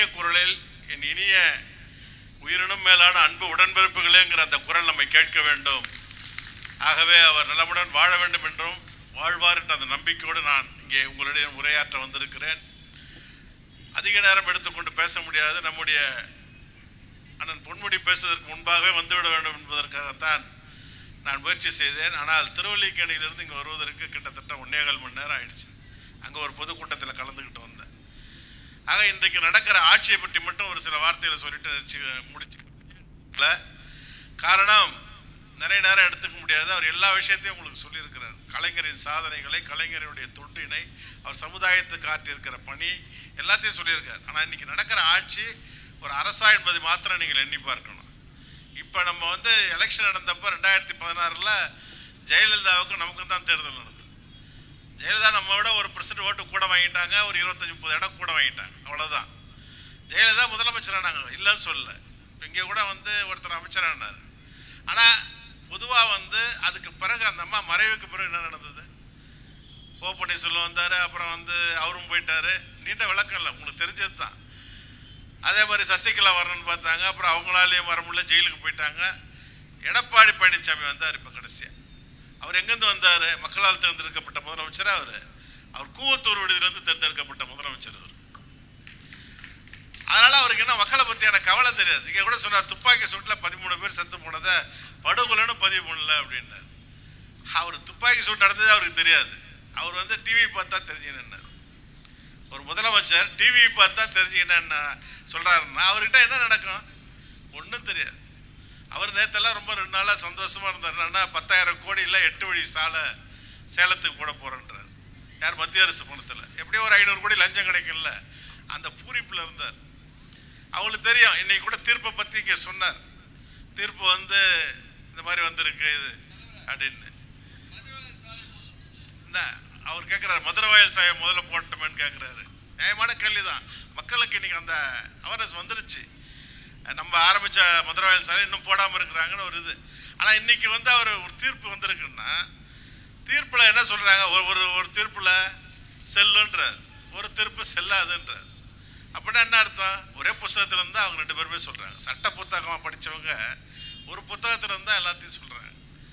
இனிய குரலில் என் இனிய உயிரினும் மேலான அன்பு உடன்பிறப்புகளேங்கிற அந்த குரல் நம்மை கேட்க வேண்டும் ஆகவே அவர் நலமுடன் வாழ வேண்டும் என்றும் வாழ்வார் என்ற அந்த நம்பிக்கையோடு நான் இங்கே உங்களிடம் உரையாற்ற வந்திருக்கிறேன் அதிக நேரம் எடுத்துக்கொண்டு பேச முடியாது நம்முடைய அண்ணன் பொன்முடி பேசுவதற்கு முன்பாகவே வந்துவிட வேண்டும் என்பதற்காகத்தான் நான் முயற்சி செய்தேன் ஆனால் திருவல்லிக்கேணியிலிருந்து இங்கே வருவதற்கு கிட்டத்தட்ட ஒன்னேகால் மணி நேரம் ஆயிடுச்சு அங்கே ஒரு பொதுக்கூட்டத்தில் கலந்துக்கிட்டு வந்தேன் ஆக இன்றைக்கு நடக்கிற ஆட்சியை பற்றி மட்டும் ஒரு சில வார்த்தைகளை சொல்லிட்டு நிறுத்தி முடிச்சு காரணம் நிறைய நேரம் எடுத்துக்க முடியாது அவர் எல்லா விஷயத்தையும் உங்களுக்கு சொல்லியிருக்கிறார் கலைஞரின் சாதனைகளை கலைஞரினுடைய தொண்டினை அவர் சமுதாயத்துக்கு ஆற்றியிருக்கிற பணி எல்லாத்தையும் சொல்லியிருக்கார் ஆனால் இன்னைக்கு நடக்கிற ஆட்சி ஒரு அரசா என்பதை மாத்திரம் நீங்கள் எண்ணி பார்க்கணும் இப்போ நம்ம வந்து எலெக்ஷன் நடந்தப்போ ரெண்டாயிரத்தி பதினாறில் ஜெயலலிதாவுக்கும் நமக்கும் தான் தேர்தல் நடந்தது ஜெயலலிதா நம்ம விட ஒரு பர்சன்ட் ஓட்டு கூட வாங்கிட்டாங்க ஒரு இருபத்தஞ்சி முப்பது இடம் கூட வாங்கிட்டாங்க அவ்வளோதான் ஜெயலலிதா முதலமைச்சரானாங்க இல்லைன்னு சொல்லல இங்கே கூட வந்து ஒருத்தர் அமைச்சரானார் ஆனால் பொதுவாக வந்து அதுக்கு பிறகு அந்த அம்மா மறைவுக்கு பிறகு என்ன நடந்தது ஓ பன்னீர்செல்வம் வந்தார் அப்புறம் வந்து அவரும் போயிட்டாரு நீண்ட விளக்கம் இல்லை உங்களுக்கு தெரிஞ்சது தான் அதே மாதிரி சசிகலா வரணும்னு பார்த்தாங்க அப்புறம் அவங்களாலேயும் வர முடியல ஜெயிலுக்கு போயிட்டாங்க எடப்பாடி பழனிசாமி வந்தார் இப்போ கடைசியாக அவர் எங்கேருந்து வந்தார் மக்களால் தேர்ந்தெடுக்கப்பட்ட முதலமைச்சர் அவர் அவர் கூவத்தூர் விடுதியிலிருந்து தேர்ந்தெடுக்கப்பட்ட முதலமைச்சர் அவர் அதனால அவருக்கு என்ன மக்களை பற்றியான கவலை தெரியாது இங்கே கூட சொன்னார் துப்பாக்கி சூட்டில் பதிமூணு பேர் செத்து போனதை படுகொலைன்னு பதிவு பண்ணல அப்படின்னார் அவர் துப்பாக்கி சூட் நடந்தது அவருக்கு தெரியாது அவர் வந்து டிவி பார்த்தா தெரிஞ்சுக்கினார் ஒரு முதலமைச்சர் டிவி பார்த்தா தெரிஞ்சுக்கினா சொல்கிறாருன்னா அவர்கிட்ட என்ன நடக்கும் ஒன்றும் தெரியாது அவர் நேத்தெல்லாம் ரொம்ப ரெண்டு நாளாக சந்தோஷமாக இருந்தார் என்னன்னா பத்தாயிரம் கோடி இல்லை எட்டு வழி சாலை சேலத்துக்கு போட போகிறேன்றார் யார் மத்திய அரசு பணத்தில் எப்படியோ ஒரு ஐநூறு கோடி லஞ்சம் கிடைக்கும்ல அந்த பூரிப்பில் இருந்தார் அவங்களுக்கு தெரியும் இன்னைக்கு கூட தீர்ப்பை பற்றி இங்கே சொன்னார் தீர்ப்பு வந்து இந்த மாதிரி வந்திருக்கு இது அப்படின்னு என்ன அவர் கேட்குறாரு மதுரவாயல் சாயம் முதல்ல போட்டோமேன்னு கேட்குறாரு நியாயமான கேள்வி தான் மக்களுக்கு இன்னைக்கு அந்த அவேர்னஸ் வந்துருச்சு நம்ம ஆரம்பித்த மதுரவாயல் சாலை இன்னும் போடாமல் இருக்கிறாங்கன்னு ஒரு இது ஆனால் இன்னைக்கு வந்து அவர் ஒரு தீர்ப்பு வந்திருக்குன்னா தீர்ப்பில் என்ன சொல்கிறாங்க ஒரு ஒரு ஒரு தீர்ப்பில் செல்லுன்றார் ஒரு தீர்ப்பு செல்லாதுன்றார் அப்படின்னா என்ன அர்த்தம் ஒரே புத்தகத்துல இருந்து அவங்க ரெண்டு பேருமே சொல்கிறாங்க சட்ட புத்தகமாக படித்தவங்க ஒரு புத்தகத்துல இருந்தால் எல்லாத்தையும் சொல்கிறாங்க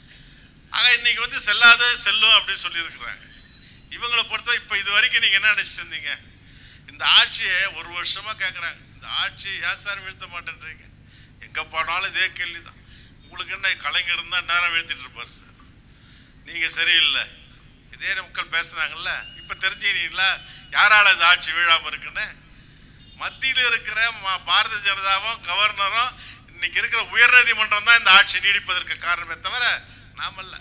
ஆக இன்னைக்கு வந்து செல்லாது செல்லும் அப்படின்னு சொல்லியிருக்கிறாங்க இவங்களை பொறுத்த இப்போ இது வரைக்கும் நீங்கள் என்ன நினச்சிட்டு இருந்தீங்க இந்த ஆட்சியை ஒரு வருஷமாக கேட்குறாங்க இந்த ஆட்சியை ஏன் சார் வீழ்த்த மாட்டேன்றீங்க எங்கே போனாலும் இதே கேள்வி தான் உங்களுக்கு என்ன கலைஞர் இருந்தால் நேரம் வீழ்த்திட்டு இருப்பார் சார் நீங்கள் சரியில்லை இதே மக்கள் பேசுனாங்கல்ல இப்போ தெரிஞ்சுக்கிட்டீங்களா யாரால இந்த ஆட்சி வீழாமல் இருக்குன்னு மத்தியில் இருக்கிற ம- பாரதிய ஜனதாவும் கவர்னரும் இன்னைக்கு இருக்கிற உயர்நீதிமன்றம் தான் இந்த ஆட்சி நீடிப்பதற்கு காரணமே தவிர நாமல்ல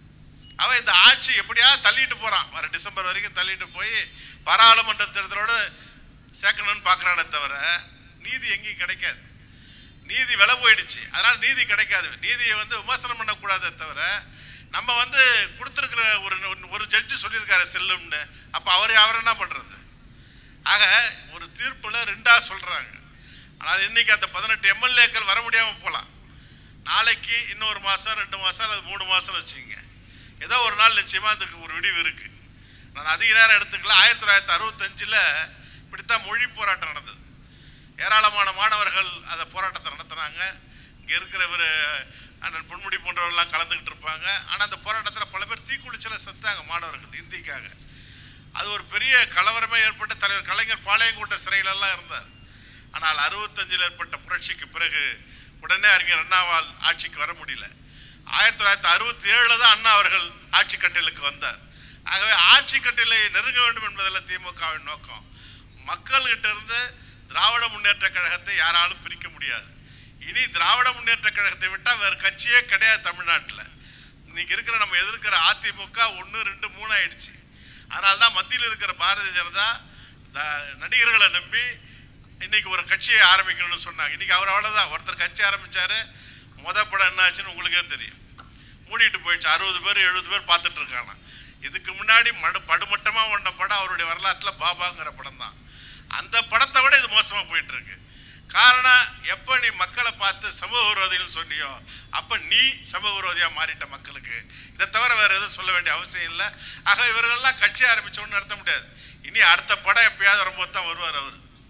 அவன் இந்த ஆட்சி எப்படியா தள்ளிட்டு போறான் வர டிசம்பர் வரைக்கும் தள்ளிட்டு போய் பாராளுமன்ற தேர்தலோடு சேர்க்கணும்னு பார்க்கறானே தவிர நீதி எங்கேயும் கிடைக்காது நீதி விலை போயிடுச்சு அதனால நீதி கிடைக்காது நீதியை வந்து விமர்சனம் பண்ணக்கூடாதே தவிர நம்ம வந்து கொடுத்துருக்கிற ஒரு ஒரு ஜட்ஜி சொல்லியிருக்காரு செல்லும்னு அப்போ அவர் அவர் என்ன பண்ணுறது ஆக ஒரு தீர்ப்புல ரெண்டா சொல்றாங்க ஆனால் இன்னைக்கு அந்த பதினெட்டு எம்எல்ஏக்கள் வர முடியாம போகலாம் நாளைக்கு இன்னொரு மாசம் ரெண்டு மாசம் அல்லது மூணு மாசம் வச்சுக்கோங்க ஏதோ ஒரு நாள் நிச்சயமா அதுக்கு ஒரு விடிவு இருக்கு நான் அதிக நேரம் எடுத்துக்கல ஆயிரத்தி தொள்ளாயிரத்தி அறுபத்தஞ்சில் இப்படித்தான் மொழி போராட்டம் நடந்தது ஏராளமான மாணவர்கள் அந்த போராட்டத்தை நடத்துனாங்க இங்கே இருக்கிறவர் அண்ணன் பொன்முடி போன்றவர்கள்லாம் கலந்துக்கிட்டு இருப்பாங்க ஆனால் அந்த போராட்டத்தில் பல பேர் தீக்குளிச்சல செத்தாங்க மாணவர்கள் இந்திக்காக அது ஒரு பெரிய கலவரமே ஏற்பட்டு தலைவர் கலைஞர் பாளையங்கோட்டை சிறையிலெல்லாம் இருந்தார் ஆனால் அறுபத்தஞ்சில் ஏற்பட்ட புரட்சிக்கு பிறகு உடனே அறிஞர் அண்ணாவால் ஆட்சிக்கு வர முடியல ஆயிரத்தி தொள்ளாயிரத்தி அறுபத்தி ஏழில் தான் அண்ணா அவர்கள் ஆட்சி கட்டிலுக்கு வந்தார் ஆகவே ஆட்சி கட்டிலை நெருங்க வேண்டும் என்பதில் திமுகவின் நோக்கம் மக்கள்கிட்ட இருந்து திராவிட முன்னேற்ற கழகத்தை யாராலும் பிரிக்க முடியாது இனி திராவிட முன்னேற்ற கழகத்தை விட்டால் வேறு கட்சியே கிடையாது தமிழ்நாட்டில் இன்னைக்கு இருக்கிற நம்ம எதிர்க்கிற அதிமுக ஒன்று ரெண்டு மூணு ஆயிடுச்சு அதனால தான் மத்தியில் இருக்கிற பாரதிய ஜனதா த- நடிகர்களை நம்பி இன்னைக்கு ஒரு கட்சியை ஆரம்பிக்கணும்னு சொன்னாங்க இன்னைக்கு அவர் அவ்வளோதான் ஒருத்தர் கட்சி ஆரம்பிச்சாரு முத படம் என்ன ஆச்சுன்னு உங்களுக்கே தெரியும் மூடிட்டு போயிடுச்சு அறுபது பேர் எழுபது பேர் பார்த்துட்டு இருக்காங்க இதுக்கு முன்னாடி மடு படுமட்டமாக ஒன்ன படம் அவருடைய வரலாற்றில் பாபாங்கிற படம் தான் அந்த படத்தை விட இது மோசமாக போயிட்டு இருக்கு காரணம் எப்போ நீ மக்களை பார்த்து சமூக விரோதிகள் சொன்னியோ அப்போ நீ சமூக விரோதியாக மாறிட்ட மக்களுக்கு இதை தவிர வேறு எதுவும் சொல்ல வேண்டிய அவசியம் இல்லை ஆக இவர்கள்லாம் கட்சி ஆரம்பிச்சோன்னு நடத்த முடியாது இனி அடுத்த படம் எப்பயாவது வரும்போது தான் வருவார் அவர்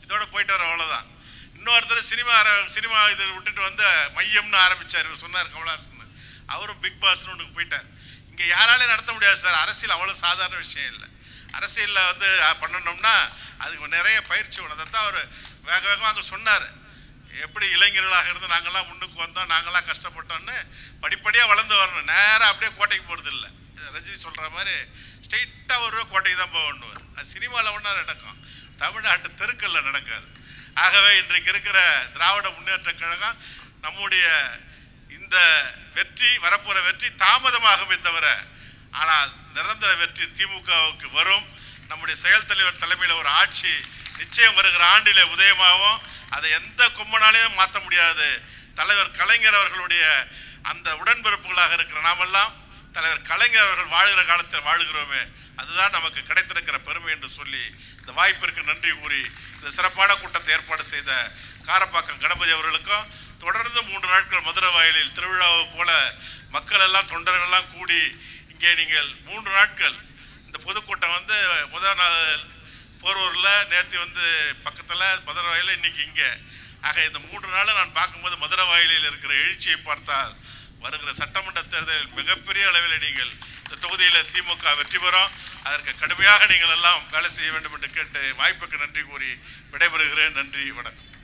இதோட போயிட்டு வர அவ்வளோதான் இன்னொருத்தர் சினிமா ஆர- சினிமா இதை விட்டுட்டு வந்து மையம்னு ஆரம்பிச்சார் இவர் சொன்னார் கமலஹாசன் அவரும் பிக் பாஸ்னு ஒன்று போயிட்டார் இங்கே யாராலையும் நடத்த முடியாது சார் அரசியல் அவ்வளோ சாதாரண விஷயம் இல்லை அரசியலில் வந்து அஹ், பண்ணணும்னா அதுக்கு நிறைய பயிற்சி வேணும் அதை தான் அவர் வேக வேகமாக அங்கே சொன்னார் எப்படி இளைஞர்களாக இருந்து நாங்கள்லாம் முன்னுக்கு வந்தோம் நாங்கள்லாம் கஷ்டப்பட்டோம்னு படிப்படியாக வளர்ந்து வரணும் நேராக அப்படியே கோட்டைக்கு போகிறது இல்லை ரஜினி சொல்கிற மாதிரி ஸ்ட்ரெயிட்டாக ஒரு கோட்டைக்கு தான் போகணுவார் அது சினிமாவில் ஒன்றா நடக்கும் தமிழ்நாட்டு தெருக்களில் நடக்காது ஆகவே இன்றைக்கு இருக்கிற திராவிட முன்னேற்ற கழகம் நம்முடைய இந்த வெற்றி வரப்போகிற வெற்றி தாமதமாகுமே தவிர ஆனால் நிரந்தர வெற்றி திமுகவுக்கு வரும் நம்முடைய செயல் தலைவர் தலைமையில் ஒரு ஆட்சி நிச்சயம் வருகிற ஆண்டிலே உதயமாகும் அதை எந்த கொம்பனாலையும் மாற்ற முடியாது தலைவர் கலைஞர் அவர்களுடைய அந்த உடன்பிறப்புகளாக இருக்கிற நாமெல்லாம் தலைவர் கலைஞர் அவர்கள் வாழுகிற காலத்தில் வாழுகிறோமே அதுதான் நமக்கு கிடைத்திருக்கிற பெருமை என்று சொல்லி இந்த வாய்ப்பிற்கு நன்றி கூறி இந்த சிறப்பான கூட்டத்தை ஏற்பாடு செய்த காரப்பாக்கம் கணபதி அவர்களுக்கும் தொடர்ந்து மூன்று நாட்கள் மதுரை வாயிலில் திருவிழாவை போல மக்கள் எல்லாம் தொண்டர்கள் எல்லாம் கூடி இங்கே நீங்கள் மூன்று நாட்கள் இந்த பொதுக்கூட்டம் வந்து முதல் நாள் போரூரில் நேற்று வந்து பக்கத்தில் மதுரை வாயிலில் இன்னைக்கு இங்கே ஆக இந்த மூன்று நாள் நான் பார்க்கும்போது மதுரை வாயிலில் இருக்கிற எழுச்சியை பார்த்தால் வருகிற சட்டமன்ற தேர்தலில் மிகப்பெரிய அளவில் நீங்கள் இந்த தொகுதியில் திமுக வெற்றி பெறும் அதற்கு கடுமையாக நீங்கள் எல்லாம் வேலை செய்ய வேண்டும் என்று கேட்டு வாய்ப்புக்கு நன்றி கூறி விடைபெறுகிறேன் நன்றி வணக்கம்